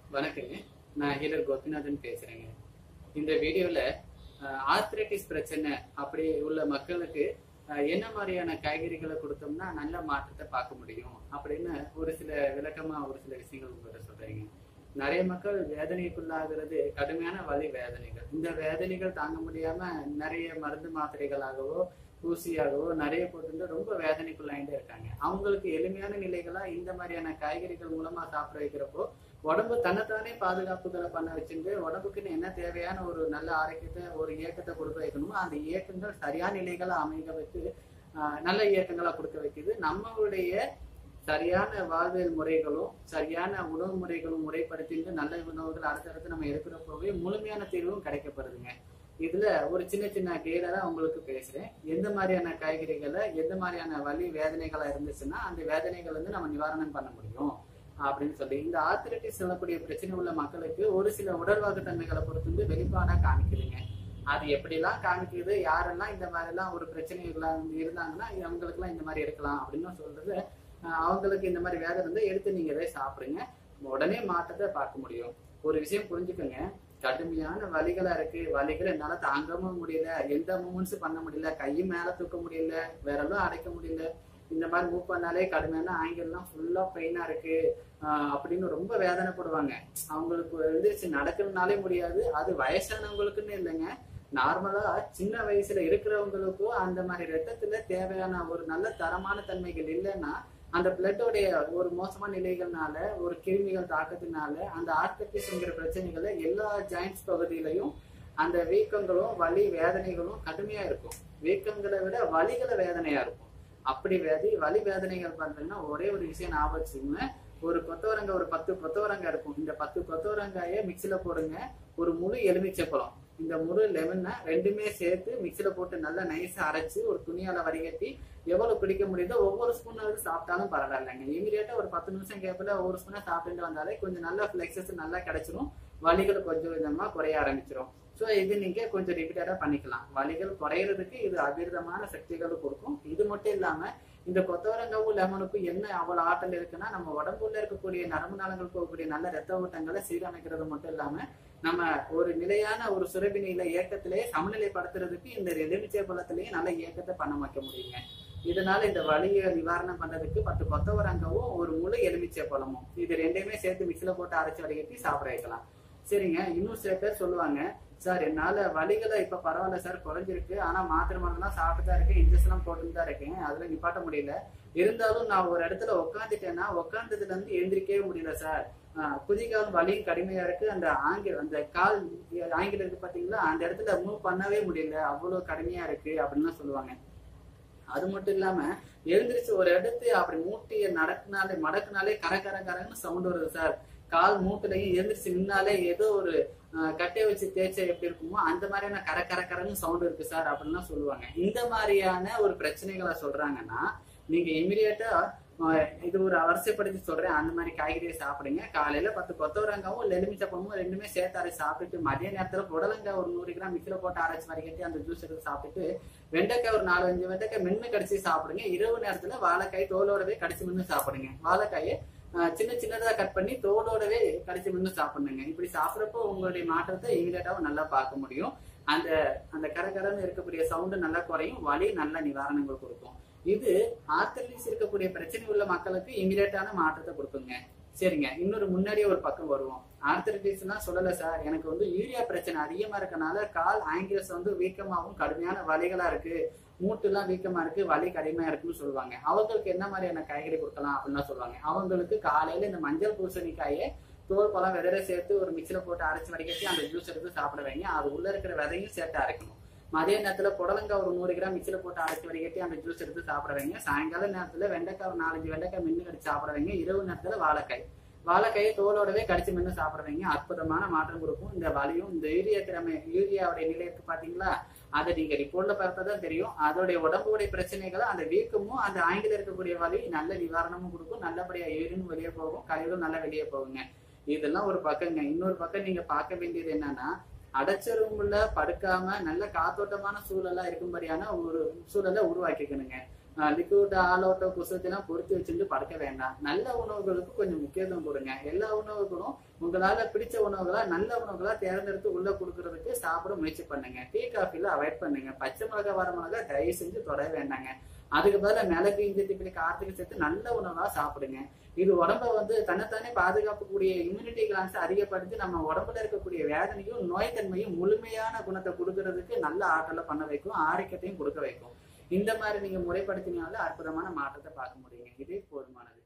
வணக்கங்க நான் ஹீலர் கோபிநாதன் பேசுறேங்க இந்த வீடியோல ஆர்த்ரைட்டிஸ் பிரச்சனை அப்படி உள்ள மக்களுக்கு அஹ், என்ன மாதிரியான காய்கறிகளை கொடுத்தோம்னா நல்ல மாற்றத்தை பார்க்க முடியும் அப்படின்னு ஒரு சில விளக்கமா ஒரு சில விஷயங்கள் உங்கள்கிட்ட சொல்றேங்க நிறைய மக்கள் வேதனைக்குள்ளாகிறது கடுமையான வலி வேதனைகள் இந்த வேதனைகள் தாங்க முடியாம நிறைய மருந்து மாத்திரைகளாகவோ ஊசியாகவோ நிறைய போட்டு ரொம்ப வேதனைக்குள்ளாயிட்டே இருக்காங்க அவங்களுக்கு எளிமையான நிலைகளா இந்த மாதிரியான காய்கறிகள் மூலமா சாப்பிட வைக்கிறப்போ உடம்பு தன்னைத்தானே பாதுகாப்புகளை பண்ண வச்சுட்டு உடம்புக்குன்னு என்ன தேவையான ஒரு நல்ல ஆரோக்கியத்தை ஒரு இயக்கத்தை கொடுக்க வைக்கணுமோ அந்த இயக்கங்கள் சரியான நிலைகளை அமைக்க வச்சு ஆஹ், நல்ல இயக்கங்களா கொடுக்க வைக்குது நம்மளுடைய சரியான வாழ்வியல் முறைகளும் சரியான உணவு முறைகளும் முறைப்படுத்திட்டு நல்ல உணவுகள் அடுத்தடுத்து நம்ம எடுக்கிறப்பவே முழுமையான தீர்வும் கிடைக்கப்படுதுங்க இதுல ஒரு சின்ன சின்ன கிளியரா உங்களுக்கு பேசுறேன் எந்த மாதிரியான காய்கறிகளை எந்த மாதிரியான வலி வேதனைகளா இருந்துச்சுன்னா அந்த வேதனைகள் வந்து நம்ம நிவாரணம் பண்ண முடியும் அப்படின்னு சொல்லி இந்த ஆர்த்திரைட்டிஸ் சொல்லக்கூடிய பிரச்சனை உள்ள மக்களுக்கு ஒரு சில உடல்வாக்கு தன்மைகளை பொறுத்து வந்து வெளிப்பாடா காமிக்குதுங்க அது எப்படிலாம் காமிக்குது யாரெல்லாம் இந்த மாதிரிலாம் ஒரு பிரச்சனைகள்லாம் இருந்தாங்கன்னா அவங்களுக்குலாம் இந்த மாதிரி இருக்கலாம் அப்படின்னு சொல்றது அஹ் அவங்களுக்கு இந்த மாதிரி வேதனை வந்து எடுத்து நீங்க இதை சாப்பிடுங்க உடனே மாற்றத்தை பார்க்க முடியும் ஒரு விஷயம் புரிஞ்சுக்கோங்க கடுமையான வலிகளா இருக்கு வலிகள் என்னால தாங்கவும் முடியல எந்த மூமெண்ட்ஸும் பண்ண முடியல கையும் மேல தூக்க முடியல விரலும் அடைக்க முடியல இந்த மாதிரி மூவ் பண்ணாலே கடுமையான ஆங்கிள்லாம் ஃபுல்லா பெயினா இருக்கு ஆஹ் அப்படின்னு ரொம்ப வேதனைப்படுவாங்க அவங்களுக்கு எழுந்திரிச்சு நடக்கணும்னாலே முடியாது அது வயசானவங்களுக்குன்னு இல்லைங்க நார்மலா சின்ன வயசுல இருக்கிறவங்களுக்கும் அந்த மாதிரி ரத்தத்துல தேவையான ஒரு நல்ல தரமான தன்மைகள் இல்லைன்னா அந்த பிளட்டோடைய ஒரு மோசமான நிலைகள்னால ஒரு கிருமிகள் தாக்கத்தினால அந்த ஆர்த்தட்டிஸ்ங்கிற பிரச்சனைகளை எல்லா ஜாயின்ட்ஸ் பகுதியிலையும் அந்த வீக்கங்களும் வலி வேதனைகளும் கடுமையா இருக்கும் வீக்கங்களை விட வலிகளை வேதனையா இருக்கும் அப்படி வேதி வலி வேதனைகள் பண்றீங்கன்னா ஒரே ஒரு விஷயம் ஞாபகம் வச்சுக்கோங்க ஒரு கொத்தவரங்காய் ஒரு பத்து கொத்தவரங்காய் இருக்கும் இந்த பத்து கொத்தவரங்காயை மிக்சியில போடுங்க ஒரு முழு எலுமிச்சப்பழம் இந்த முழு லெமனை ரெண்டுமே சேர்த்து மிக்சியில போட்டு நல்லா நைஸா அரைச்சு ஒரு துணியால வடிகட்டி எவ்வளவு பிடிக்க முடியுதோ ஒவ்வொரு ஸ்பூனாவது சாப்பிட்டாலும் பரவாயில்லைங்க இமீடியட்டா ஒரு பத்து நிமிஷம் கேப்ல ஒவ்வொரு ஸ்பூனா சாப்பிட்டு வந்தாலே கொஞ்சம் நல்ல ஃபிளெக்சஸ் நல்லா கிடைச்சிரும் வலிகள் கொஞ்சம் விதமா குறைய ஆரம்பிச்சிரும் ஸோ இது நீங்க கொஞ்சம் ரிப்பீட்டடா பண்ணிக்கலாம் வலிகள் குறையிறதுக்கு இது அபிரிதமான சக்திகள் கொடுக்கும் இது மட்டும் இல்லாம இந்த கொத்தவரங்காவும் லெமனுக்கும் என்ன அவ்வளவு ஆற்றல் இருக்குன்னா நம்ம உடம்புல இருக்கக்கூடிய நரம்பு நாளங்கள் போகக்கூடிய நல்ல ரத்த ஓட்டங்களை சீரமைக்கிறது மட்டும் இல்லாம நம்ம ஒரு நிலையான ஒரு சுரபினியில இயக்கத்திலேயே சமநிலைப்படுத்துறதுக்கு இந்த எலுமிச்சை பழத்திலேயே நல்ல இயக்கத்தை பண்ண வைக்க முடியுங்க இதனால இந்த வலியை நிவாரணம் பண்றதுக்கு பத்து கொத்தவரங்கவும் ஒரு முழு எலுமிச்சை பழமும் இது ரெண்டையுமே சேர்த்து மிக்சில போட்டு அரைச்சு வடிகட்டி சாப்பிட வைக்கலாம் சரிங்க இன்னும் சில பேர் சொல்லுவாங்க சார் என்னால வலிகளை இப்ப பரவாயில்ல சார் குறைஞ்சிருக்கு ஆனா மாத்திரை மருந்துலாம் சாப்பிட்டு தான் இருக்கேன் இன்ஜெக்ஷன் போட்டுட்டு தான் இருக்கேன் அதுல நிப்பாட்ட முடியல இருந்தாலும் நான் ஒரு இடத்துல உட்காந்துட்டேன்னா உட்காந்ததுல இருந்து எழுந்திரிக்கவே முடியல சார் ஆஹ் குதிகால் வலியும் கடுமையா இருக்கு அந்த ஆங்கில அந்த கால் ஆங்கிலம் இருக்கு பாத்தீங்களா அந்த இடத்துல மூவ் பண்ணவே முடியல அவ்வளவு கடுமையா இருக்கு அப்படின்னு சொல்லுவாங்க அது மட்டும் இல்லாம எழுந்திரிச்சு ஒரு இடத்து அப்படி மூட்டிய நடக்குனாலே மடக்குனாலே கர கர கரன்னு சவுண்ட் வருது சார் கால் மூட்டுலையும் எழுந்திரிச்சு நின்னாலே ஏதோ ஒரு ஆஹ், கட்டையை வச்சு தேய்ச்சா எப்படி இருக்குமோ அந்த மாதிரியான கர கர கரன்னு சவுண்ட் இருக்கு சார் அப்படின்லாம் சொல்லுவாங்க இந்த மாதிரியான ஒரு பிரச்சனைகளை சொல்றாங்கன்னா நீங்க இமிடியேட்டா இது ஒரு அவசியப்படுத்தி சொல்றேன் அந்த மாதிரி காய்கறியை சாப்பிடுங்க காலையில பத்து கொத்தவரங்காவும் இல்லை எலுமிச்சப்பழமும் ரெண்டுமே சேர்த்து அரைச்சு சாப்பிட்டுட்டு மதிய நேரத்துல புடலங்காய் ஒரு நூறு கிராம் மிக்சில போட்டு அரைச்சு வரைக்கட்டி அந்த ஜூஸ் எடுத்து சாப்பிட்டுட்டு வெண்டைக்காய் ஒரு நாலு அஞ்சு வெண்டைக்காய் மென்னு கடிச்சு சாப்பிடுங்க இரவு நேரத்துல வாழைக்காய் தோலோடவே கடிச்சு மென்னு சாப்பிடுங்க வாழைக்காயை ஆஹ், சின்ன சின்னதா கட் பண்ணி தோலோடவே கடிச்சு மென்னு சாப்பிடுங்க இப்படி சாப்பிட்றப்போ உங்களுடைய மாற்றத்தை இமீடியட்டாவும் நல்லா பார்க்க முடியும் அந்த அந்த கரகரன்னு இருக்கக்கூடிய சவுண்டு நல்லா குறையும் வலி நல்ல நிவாரணங்கள் கொடுக்கும் இது ஆர்த்தலிஸ் இருக்கக்கூடிய பிரச்சனை உள்ள மக்களுக்கு இமீடியட்டான மாற்றத்தை கொடுக்குங்க சரிங்க இன்னொரு முன்னாடியே ஒரு பக்கம் வருவோம் ஆர்த்தரைட்டிஸ்னா சொல்லல சார் எனக்கு வந்து யூரியா பிரச்சனை அதிகமா இருக்கனால கால் ஆங்கிலஸ் வந்து வீக்கமாகவும் கடுமையான வலிகளா இருக்கு மூட்டுலாம் வீக்கமா இருக்கு வலி கடுமையா இருக்குன்னு சொல்லுவாங்க அவங்களுக்கு என்ன மாதிரியான காய்கறி கொடுக்கலாம் அப்படின்னு சொல்லுவாங்க அவங்களுக்கு காலையில இந்த மஞ்சள் பூசணிக்காயை தோல் பழம் விதைய சேர்த்து ஒரு மிக்சில போட்டு அரைச்சு வடிகட்டி அந்த ஜூஸ் எடுத்து சாப்பிட வைங்க அது உள்ள இருக்கிற விதையும் சேர்த்து அரைக்கணும் மதிய நேரத்துல புடலங்காய் ஒரு நூறு கிராம் மிக்சில போட்டு அரைச்சு வடிகட்டி அந்த ஜூஸ் எடுத்து சாப்பிட வைங்க சாயங்கால நேரத்துல வெண்டைக்காய் ஒரு நாலஞ்சு வெண்டைக்காய் மின்னு கடிச்சு சாப்பிட வைங்க இரவு நேரத்துல வாழைக்காய் வாழைக்காயை தோலோடவே கடிச்சு மென்று சாப்பிட வைங்க அற்புதமான மாற்றம் கொடுக்கும் இந்த வலியும் இந்த யூரியா கிழமை யூரியாவுடைய நிலை இருக்கு பாத்தீங்களா அதை நீங்க ரிப்போர்ட்ல பார்த்தா தான் தெரியும் அதோடைய உடம்புடைய பிரச்சனைகளை அந்த வீக்கமும் அந்த ஆங்கில இருக்கக்கூடிய வலி நல்ல நிவாரணமும் கொடுக்கும் நல்லபடியா ஏறினும் வெளியே போகும் கழிவும் நல்லா வெளியே போகுங்க இதெல்லாம் ஒரு பக்கங்க இன்னொரு பக்கம் நீங்க பார்க்க வேண்டியது என்னன்னா அடைச்ச ரூம்ல படுக்காம நல்ல காத்தோட்டமான சூழலா இருக்கும்படியான ஒரு சூழலை உருவாக்கிக்கணுங்க லிக்விட் ஆலோட்டோ குசத்தெல்லாம் பொறுத்து வச்சுட்டு படுக்க வேண்டாம் நல்ல உணவுகளுக்கு கொஞ்சம் முக்கியத்துவம் கொடுங்க எல்லா உணவுகளும் உங்களால பிடிச்ச உணவுகளா நல்ல உணவுகளா தேர்ந்தெடுத்து உள்ள கொடுக்கறதுக்கு சாப்பிட முயற்சி பண்ணுங்க டீ காஃபில அவாய்ட் பண்ணுங்க பச்சை மிளகா வர மிளகா தயவு செஞ்சு தொட வேண்டாங்க அதுக்கு பதிலா மிளகு இஞ்சி திப்பிலி கார்த்திகை சேர்த்து நல்ல உணவா சாப்பிடுங்க இது உடம்ப வந்து தன்னைத்தானே பாதுகாக்கக்கூடிய இம்யூனிட்டி கிளான்ஸ் அதிகப்படுத்தி நம்ம உடம்புல இருக்கக்கூடிய வேதனையும் நோய்த்தன்மையும் முழுமையான குணத்தை கொடுக்கறதுக்கு நல்ல ஆற்றலை பண்ண வைக்கும் ஆரோக்கியத்தையும் கொடுக்க வைக்கும் இந்த மாதிரி நீங்க முறைப்படுத்தினால அற்புதமான மாற்றத்தை பார்க்க முடியுங்க இதே போதுமானது